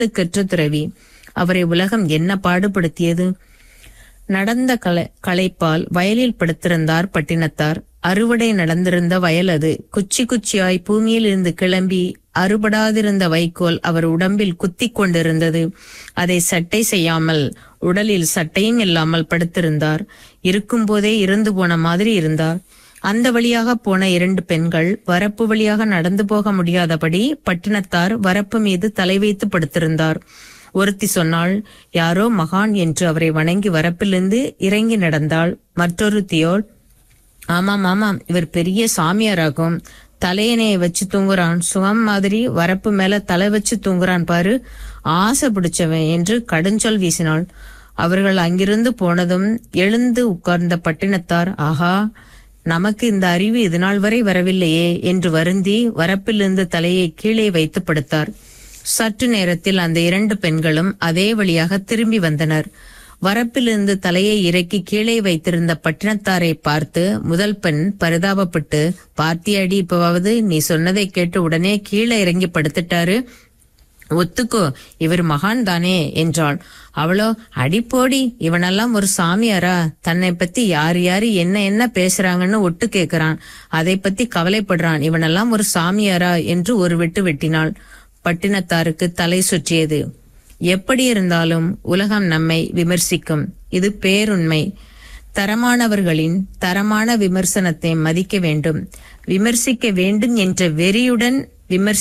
கற்ற துறவி அவரை உலகம் என்ன பாடுபடுத்தியது நடந்த கலை களைப்பால் வயலில் படுத்திருந்தார் பட்டினத்தார் அறுவடை நடந்திருந்த வயல் அது குச்சி குச்சியாய் பூமியில் இருந்து கிளம்பி அறுபடாதிருந்த வைக்கோல் அவர் உடம்பில் குத்திக் கொண்டிருந்தது அதை சட்டை செய்யாமல் உடலில் சட்டையும் இல்லாமல் படுத்திருந்தார் இருக்கும்போதே இறந்து போன மாதிரி இருந்தார் அந்த வழியாக போன இரண்டு பெண்கள் வரப்பு வழியாக நடந்து போக முடியாதபடி பட்டினத்தார் வரப்பு மீது தலை வைத்து படுத்திருந்தார் ஒருத்தி சொன்னாள் யாரோ மகான் என்று அவரை வணங்கி வரப்பிலிருந்து இறங்கி நடந்தாள் மற்றொருத்தியோள் ஆமாம் ஆமாம் இவர் பெரிய சாமியாராகும் தலையணையை வச்சு தூங்குறான் சுகம் மாதிரி வரப்பு மேல தலை வச்சு தூங்குறான் பாரு ஆசை பிடிச்சவன் என்று கடுஞ்சொல் வீசினாள் அவர்கள் அங்கிருந்து போனதும் எழுந்து உட்கார்ந்த பட்டினத்தார் ஆஹா நமக்கு இந்த அறிவு இதுநாள் வரை வரவில்லையே என்று வருந்தி வரப்பிலிருந்து தலையை கீழே வைத்து படுத்தார் சற்று நேரத்தில் அந்த இரண்டு பெண்களும் அதே வழியாக திரும்பி வந்தனர் வரப்பிலிருந்து தலையை இறக்கி கீழே வைத்திருந்த பட்டினத்தாரை பார்த்து முதல் பெண் பரிதாபப்பட்டு பார்த்தியாடி இப்பவாவது நீ சொன்னதை கேட்டு உடனே கீழே இறங்கி படுத்துட்டாரு ஒத்துக்கோ இவர் மகான் தானே என்றாள் அவளோ அடிப்போடி இவனெல்லாம் ஒரு சாமியாரா தன்னை பத்தி யார் யாரு என்ன என்ன பேசுறாங்கன்னு ஒட்டு கேக்குறான் அதை பத்தி கவலைப்படுறான் இவனெல்லாம் ஒரு சாமியாரா என்று ஒரு வெட்டு வெட்டினாள் பட்டினத்தாருக்கு தலை சுற்றியது எப்படி இருந்தாலும் உலகம் நம்மை விமர்சிக்கும் இது பேருண்மை தரமானவர்களின் தரமான விமர்சனத்தை மதிக்க வேண்டும் விமர்சிக்க வேண்டும் என்ற வெறியுடன்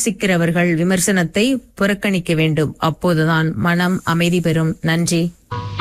விமர்சிக்கிறவர்கள் விமர்சனத்தை புறக்கணிக்க வேண்டும் அப்போதுதான் மனம் அமைதி பெறும் நன்றி